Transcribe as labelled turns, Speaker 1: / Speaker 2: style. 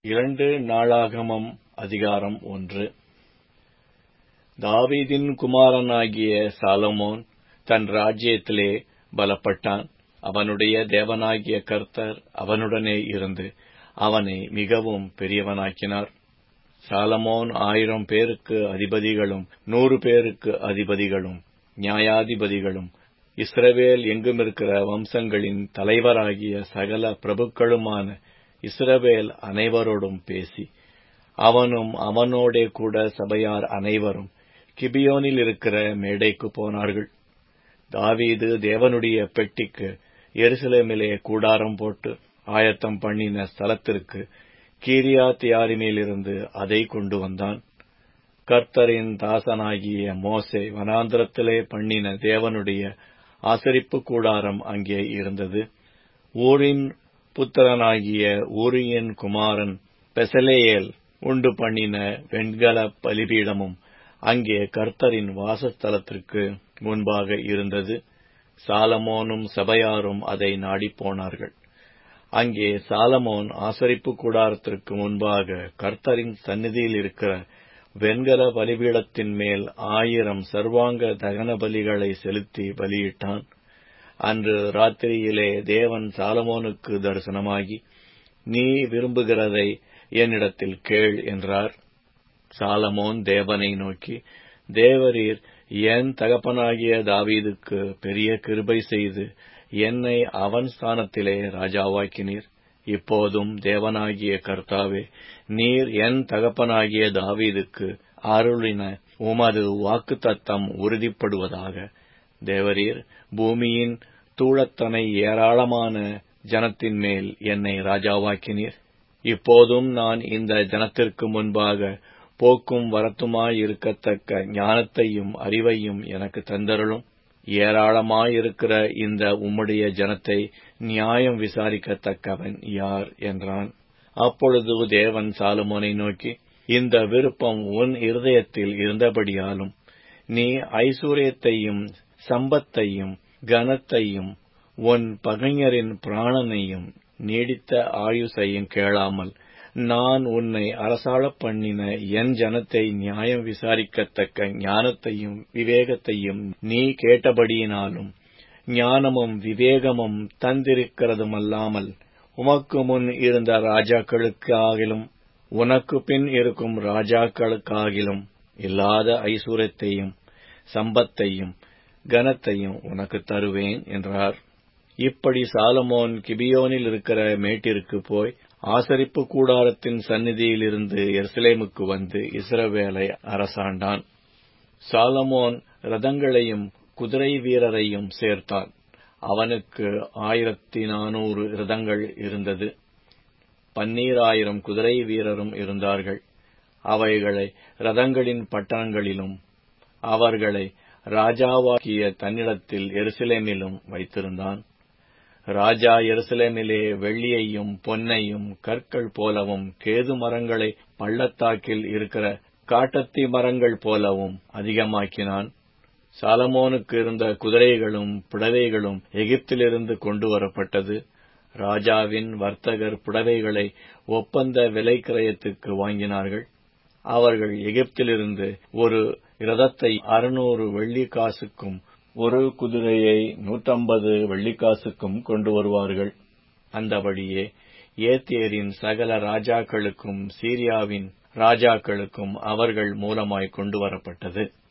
Speaker 1: இரண்டு நாளாகமம் அதிகாரம் ஒன்று தாவீதின் குமாரனாகிய சாலமோன் தன் ராஜ்யத்திலே பலப்பட்டான் அவனுடைய தேவனாகிய கர்த்தர் அவனுடனே இருந்து அவனை மிகவும் பெரியவனாக்கினார் சாலமோன் ஆயிரம் பேருக்கு அதிபதிகளும் நூறு பேருக்கு அதிபதிகளும் நியாயாதிபதிகளும் இஸ்ரவேல் எங்குமிருக்கிற வம்சங்களின் தலைவராகிய சகல பிரபுக்களுமான இஸ்ரவேல் அனைவரோடும் பேசி அவனும் அவனோடே கூட சபையார் அனைவரும் கிபியோனில் இருக்கிற மேடைக்கு போனார்கள் தாவீது தேவனுடைய பெட்டிக்கு எருசலேமிலே கூடாரம் போட்டு ஆயத்தம் பண்ணின ஸ்தலத்திற்கு கீரியாத் யாரிமேலிருந்து அதை கொண்டு வந்தான் கர்த்தரின் தாசனாகிய மோசே வனாந்திரத்திலே பண்ணின தேவனுடைய ஆசரிப்பு கூடாரம் அங்கே இருந்தது ஊரின் புத்திரனாகிய ஊரியின் குமாரன் பெசலேயேல் உண்டு பண்ணின வெண்கல பலிபீடமும் அங்கே கர்த்தரின் வாசஸ்தலத்திற்கு முன்பாக இருந்தது சாலமோனும் சபையாரும் அதை நாடிப் போனார்கள் அங்கே சாலமோன் ஆசரிப்பு கூடாரத்திற்கு முன்பாக கர்த்தரின் சந்நிதியில் இருக்கிற வெண்கல பலிபீடத்தின் மேல் ஆயிரம் சர்வாங்க தகன பலிகளை செலுத்தி பலியிட்டான் அன்று ராத்திரியிலே தேவன் சாலமோனுக்கு தரிசனமாகி நீ விரும்புகிறதை என்னிடத்தில் கேள் என்றார் சாலமோன் தேவனை நோக்கி தேவரீர் என் தகப்பனாகிய தாவீதுக்கு பெரிய கிருபை செய்து என்னை அவன் ஸ்தானத்திலே ராஜாவாக்கினீர் இப்போதும் தேவனாகிய கர்த்தாவே நீர் என் தகப்பனாகிய தாவீதுக்கு அருளின உமது வாக்கு தத்தம் உறுதிப்படுவதாக தேவரீர் பூமியின் தூளத்தனை ஏராளமான ஜனத்தின் மேல் என்னை ராஜாவாக்கினீர் இப்போதும் நான் இந்த ஜனத்திற்கு முன்பாக போக்கும் வரத்துமாயிருக்கத்தக்க ஞானத்தையும் அறிவையும் எனக்கு தந்தருளும் ஏராளமாயிருக்கிற இந்த உம்முடைய ஜனத்தை நியாயம் விசாரிக்கத்தக்கவன் யார் என்றான் அப்பொழுது தேவன் சாலுமோனை நோக்கி இந்த விருப்பம் உன் இருதயத்தில் இருந்தபடியாலும் நீ ஐஸ்வர்யத்தையும் சம்பத்தையும் கனத்தையும் உன் பகைஞரின் பிராணனையும் நீடித்த ஆயுசையும் கேளாமல் நான் உன்னை அரசாளப் பண்ணின என் ஜனத்தை நியாயம் விசாரிக்கத்தக்க ஞானத்தையும் விவேகத்தையும் நீ கேட்டபடியினாலும் ஞானமும் விவேகமும் தந்திருக்கிறதுமல்லாமல் உமக்கு முன் இருந்த ராஜாக்களுக்காகிலும் உனக்கு பின் இருக்கும் ராஜாக்களுக்காகிலும் இல்லாத ஐஸ்வர்யத்தையும் சம்பத்தையும் கனத்தையும் உனக்கு தருவேன் என்றார் இப்படி சாலமோன் கிபியோனில் இருக்கிற மேட்டிற்கு போய் ஆசரிப்பு கூடாரத்தின் சந்நிதியிலிருந்து எருசலேமுக்கு வந்து இஸ்ரவேலை அரசாண்டான் சாலமோன் ரதங்களையும் குதிரை வீரரையும் சேர்த்தான் அவனுக்கு ஆயிரத்தி நானூறு ரதங்கள் இருந்தது பன்னீராயிரம் குதிரை வீரரும் இருந்தார்கள் அவைகளை ரதங்களின் பட்டணங்களிலும் அவர்களை ராஜாவாக்கிய தன்னிடத்தில் எருசலேமிலும் வைத்திருந்தான் ராஜா எருசலேமிலே வெள்ளியையும் பொன்னையும் கற்கள் போலவும் கேது மரங்களை பள்ளத்தாக்கில் இருக்கிற காட்டத்தி மரங்கள் போலவும் அதிகமாக்கினான் சாலமோனுக்கு இருந்த குதிரைகளும் புடவைகளும் எகிப்திலிருந்து கொண்டு வரப்பட்டது ராஜாவின் வர்த்தகர் புடவைகளை ஒப்பந்த விலை கிரயத்துக்கு வாங்கினார்கள் அவர்கள் எகிப்திலிருந்து ஒரு இரதத்தை அறுநூறு வெள்ளி காசுக்கும் ஒரு குதிரையை நூற்றம்பது வெள்ளிக்காசுக்கும் கொண்டு வருவார்கள் அந்தபடியே ஏத்தியரின் சகல ராஜாக்களுக்கும் சீரியாவின் ராஜாக்களுக்கும் அவர்கள் மூலமாய் கொண்டு வரப்பட்டது